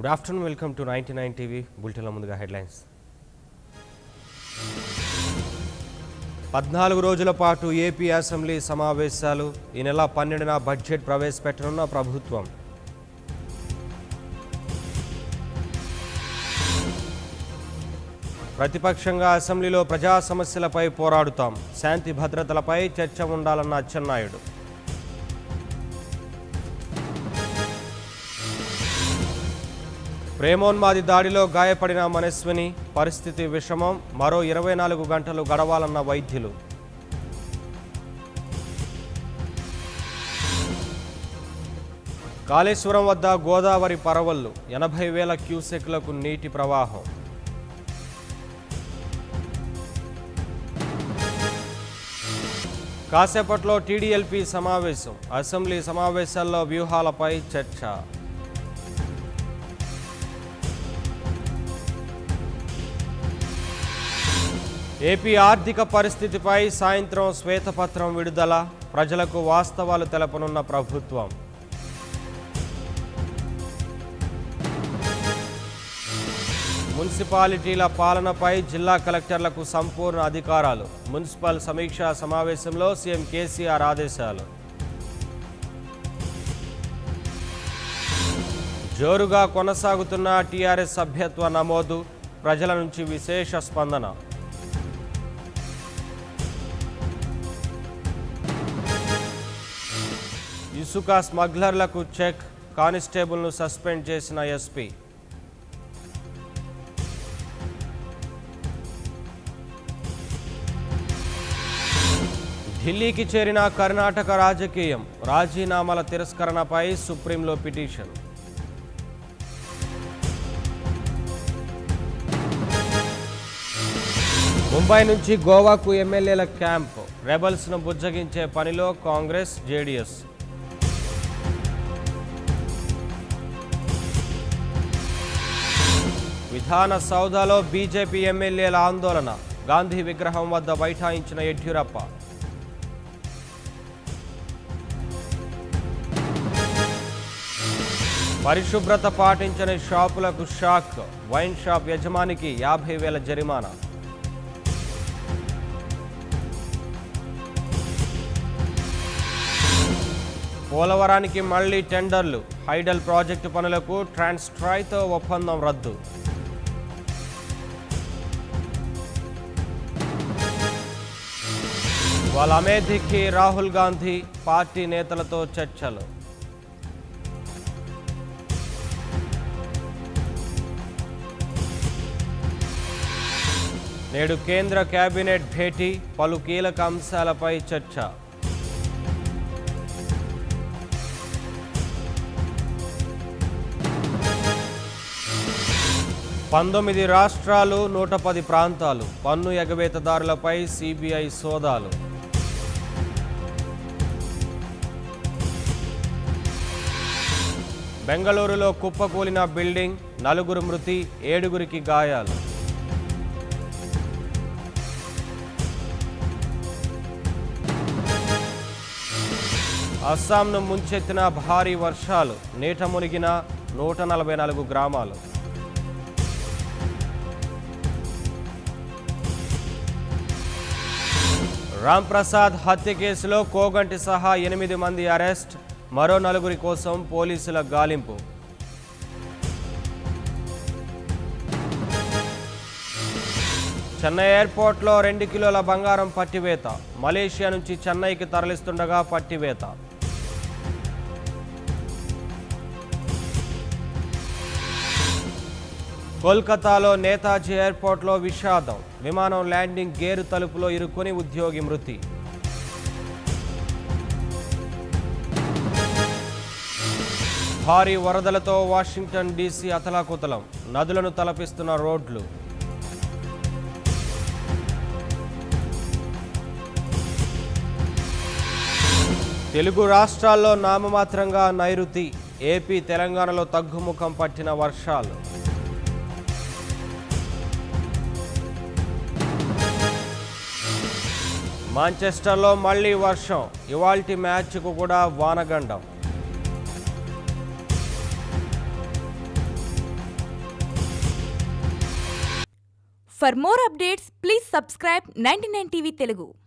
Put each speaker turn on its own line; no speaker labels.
good afternoon welcome to ninety nine TV బులెటిన్ల ముందుగా headlines పద్నాలుగు రోజుల పాటు ఏపీ అసెంబ్లీ సమావేశాలు ఈ నెల పన్నెండున బడ్జెట్ ప్రవేశపెట్టనున్న ప్రభుత్వం ప్రతిపక్షంగా అసెంబ్లీలో ప్రజా సమస్యలపై పోరాడుతాం శాంతి భద్రతలపై చర్చ ఉండాలన్న అచ్చెన్నాయుడు ప్రేమోన్మాది దాడిలో గాయపడిన మనస్విని పరిస్థితి విషమం మరో ఇరవై నాలుగు గంటలు గడవాలన్న వైద్యులు కాళేశ్వరం వద్ద గోదావరి పరవళ్లు ఎనభై వేల క్యూసెక్లకు నీటి ప్రవాహం కాసేపట్లో టీడీఎల్పీ సమావేశం అసెంబ్లీ సమావేశాల్లో వ్యూహాలపై చర్చ ఏపీ ఆర్థిక పరిస్థితిపై సాయంత్రం శ్వేతపత్రం విడుదల ప్రజలకు వాస్తవాలు తెలపనున్న ప్రభుత్వం మున్సిపాలిటీల పాలనపై జిల్లా కలెక్టర్లకు సంపూర్ణ అధికారాలు మున్సిపల్ సమీక్షా సమావేశంలో సీఎం కేసీఆర్ ఆదేశాలు జోరుగా కొనసాగుతున్న టీఆర్ఎస్ సభ్యత్వ నమోదు ప్రజల నుంచి విశేష స్పందన ఇసుక స్మగ్లర్లకు చెక్ కానిస్టేబుల్ను సస్పెండ్ చేసిన ఎస్పీ ఢిల్లీకి చేరిన కర్ణాటక రాజకీయం రాజీనామాల తిరస్కరణపై సుప్రీంలో పిటిషన్ ముంబై నుంచి గోవాకు ఎమ్మెల్యేల క్యాంప్ రెబల్స్ను బుజ్జగించే పనిలో కాంగ్రెస్ జేడీఎస్ విధాన సౌదాలో బీజేపీ ఎమ్మెల్యేల ఆందోళన గాంధీ విగ్రహం వద్ద బైఠాయించిన యడ్యూరప్ప పరిశుభ్రత పాటించని షాపులకు షాక్ వైన్ షాప్ యజమానికి యాభై వేల జరిమానా పోలవరానికి మళ్లీ టెండర్లు హైడల్ ప్రాజెక్టు పనులకు ట్రాన్స్ట్రాయ్తో ఒప్పందం రద్దు వాళ్ళ అమేధికి రాహుల్ గాంధీ పార్టీ నేతలతో చర్చలు నేడు కేంద్ర కేబినెట్ భేటీ పలు కీలక అంశాలపై చర్చ పంతొమ్మిది రాష్ట్రాలు నూట పది ప్రాంతాలు పన్ను ఎగవేతదారులపై సిబిఐ సోదాలు బెంగళూరులో కుప్పకూలిన బిల్డింగ్ నలుగురు మృతి ఏడుగురికి గాయాలు అస్సాంను ముంచెత్తిన భారీ వర్షాలు నీట మునిగిన నూట నలభై నాలుగు గ్రామాలు రామ్ ప్రసాద్ హత్య కేసులో కోగంటి సహా ఎనిమిది మంది అరెస్ట్ మరో నలుగురి కోసం పోలీసుల గాలింపు చెన్నై ఎయిర్పోర్ట్లో రెండు కిలోల బంగారం పట్టివేత మలేషియా నుంచి చెన్నైకి తరలిస్తుండగా పట్టివేత కోల్కతాలో నేతాజీ ఎయిర్పోర్ట్లో విషాదం విమానం ల్యాండింగ్ గేరు తలుపులో ఇరుక్కుని ఉద్యోగి మృతి భారీ వరదలతో వాషింగ్టన్ డీసీ అతలాకుతలం నదులను తలపిస్తున్న రోడ్లు తెలుగు రాష్ట్రాల్లో నామమాత్రంగా నైరుతి ఏపీ తెలంగాణలో తగ్గుముఖం పట్టిన వర్షాలు మాంచెస్టర్లో మళ్లీ వర్షం ఇవాల్టి మ్యాచ్కు కూడా వానగండం
for more updates please subscribe ninety TV Telugu